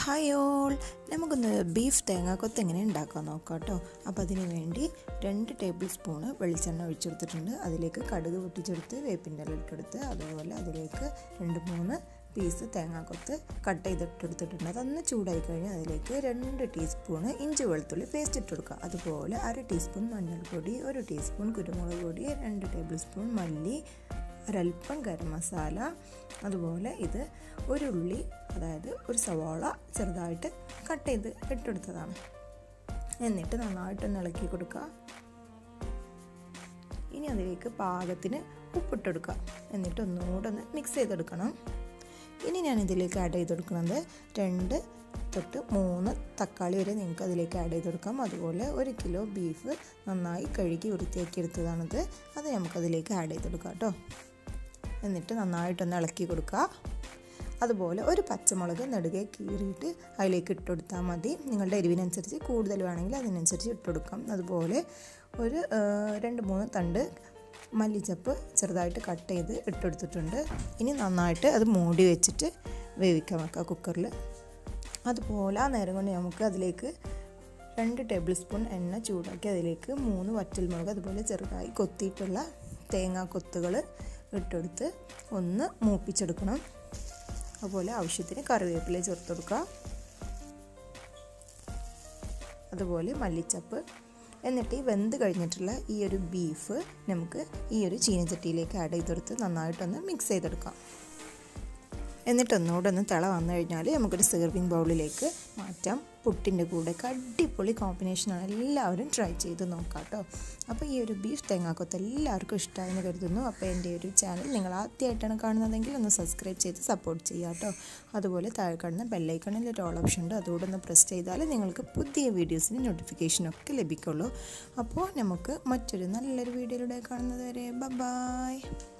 hi all നമുക്കൊന്ന് beef തേങ്ങാക്കൊത്ത് എങ്ങനെ ഉണ്ടാക്കാൻ നോക്കാം കേട്ടോ അപ്പോൾ അതിന് വേണ്ടി രണ്ട് ടേബിൾ സ്പൂണ് വെളിച്ചെണ്ണ ഒഴിച്ചെടുത്തിട്ടുണ്ട് അതിലേക്ക് കടുക് പൊട്ടിച്ചെടുത്ത് വേപ്പിൻ്റെ ഇല ഇട്ടെടുത്ത് അതുപോലെ അതിലേക്ക് രണ്ട് മൂന്ന് പീസ് തേങ്ങാക്കൊത്ത് കട്ട് ചെയ്തിട്ടെടുത്തിട്ടുണ്ട് അതൊന്ന് ചൂടായി കഴിഞ്ഞാൽ അതിലേക്ക് രണ്ട് ടീസ്പൂണ് ഇഞ്ചി വെളുത്തുള്ളി പേസ്റ്റ് ഇട്ട് കൊടുക്കുക അതുപോലെ അര ടീസ്പൂൺ മഞ്ഞൾപ്പൊടി ഒരു ടീസ്പൂൺ കുരുമുളക് പൊടി രണ്ട് ടേബിൾ സ്പൂൺ മല്ലി ഒരല്പം ഗരം മസാല അതുപോലെ ഇത് ഒരു ഉള്ളി അതായത് ഒരു സവാള ചെറുതായിട്ട് കട്ട് ചെയ്ത് ഇട്ടെടുത്തതാണ് എന്നിട്ട് നന്നായിട്ടൊന്ന് ഇളക്കി കൊടുക്കുക ഇനി അതിലേക്ക് പാകത്തിന് ഉപ്പിട്ടെടുക്കുക എന്നിട്ട് ഒന്നുകൂടെ ഒന്ന് മിക്സ് ചെയ്തെടുക്കണം ഇനി ഞാൻ ഇതിലേക്ക് ആഡ് ചെയ്ത് കൊടുക്കുന്നത് രണ്ട് തൊട്ട് മൂന്ന് തക്കാളി വരെ നിങ്ങൾക്ക് അതിലേക്ക് ആഡ് ചെയ്ത് കൊടുക്കാം അതുപോലെ ഒരു കിലോ ബീഫ് നന്നായി കഴുകി വൃത്തിയാക്കി എടുത്തതാണിത് അത് നമുക്കതിലേക്ക് ആഡ് ചെയ്ത് കൊടുക്കാം കേട്ടോ എന്നിട്ട് നന്നായിട്ടൊന്ന് ഇളക്കി കൊടുക്കുക അതുപോലെ ഒരു പച്ചമുളക് നെടുകെ കീറിയിട്ട് അതിലേക്ക് ഇട്ട് കൊടുത്താൽ മതി നിങ്ങളുടെ എരിവിനനുസരിച്ച് കൂടുതൽ വേണമെങ്കിൽ അതിനനുസരിച്ച് ഇട്ട് കൊടുക്കാം അതുപോലെ ഒരു രണ്ട് മൂന്ന് തണ്ട് മല്ലിച്ചപ്പ് ചെറുതായിട്ട് കട്ട് ചെയ്ത് ഇട്ടെടുത്തിട്ടുണ്ട് ഇനി നന്നായിട്ട് അത് മൂടി വെച്ചിട്ട് വേവിക്കാൻ വെക്കാം കുക്കറിൽ അതുപോലെ ആ നേരം കൊണ്ട് നമുക്ക് അതിലേക്ക് രണ്ട് ടേബിൾ സ്പൂൺ എണ്ണ ചൂടാക്കി അതിലേക്ക് മൂന്ന് വറ്റൽമുളക് അതുപോലെ ചെറുതായി കൊത്തിയിട്ടുള്ള തേങ്ങാ കൊത്തുകൾ ഇട്ടെടുത്ത് ഒന്ന് മൂപ്പിച്ചെടുക്കണം അതുപോലെ ആവശ്യത്തിന് കറിവേപ്പില ചേർത്ത് കൊടുക്കുക അതുപോലെ മല്ലിച്ചപ്പ് എന്നിട്ട് ഈ വെന്ത് കഴിഞ്ഞിട്ടുള്ള ഈ ഒരു ബീഫ് നമുക്ക് ഈ ഒരു ചീനച്ചട്ടിയിലേക്ക് ആഡ് ചെയ്തെടുത്ത് നന്നായിട്ടൊന്ന് മിക്സ് ചെയ്തെടുക്കാം എന്നിട്ട് ഒന്നുകൂടെ ഒന്ന് തിള വന്നു കഴിഞ്ഞാൽ നമുക്കൊരു സെർവിങ് ബൗളിലേക്ക് മാറ്റാം പുട്ടിൻ്റെ കൂടെ അടിപൊളി കോമ്പിനേഷനാണ് എല്ലാവരും ട്രൈ ചെയ്ത് നോക്കാം കേട്ടോ അപ്പോൾ ഈ ഒരു ബീഫ് തേങ്ങാക്കൊത്ത് എല്ലാവർക്കും ഇഷ്ടമായെന്ന് കരുതുന്നു അപ്പോൾ എൻ്റെ ഒരു ചാനൽ നിങ്ങൾ ആദ്യമായിട്ടാണ് കാണുന്നതെങ്കിൽ ഒന്ന് സബ്സ്ക്രൈബ് ചെയ്ത് സപ്പോർട്ട് ചെയ്യുക കേട്ടോ അതുപോലെ താഴെ കാണുന്ന ബെല്ലൈക്കണിൽ ഒരു ഓൾ ഓപ്ഷൻ ഉണ്ട് അതുകൂടെ ഒന്ന് പ്രസ് ചെയ്താൽ നിങ്ങൾക്ക് പുതിയ വീഡിയോസിന് നോട്ടിഫിക്കേഷനൊക്കെ ലഭിക്കുള്ളൂ അപ്പോൾ നമുക്ക് മറ്റൊരു നല്ലൊരു വീഡിയോയിലൂടെ കാണുന്നത് വരെ ബൈ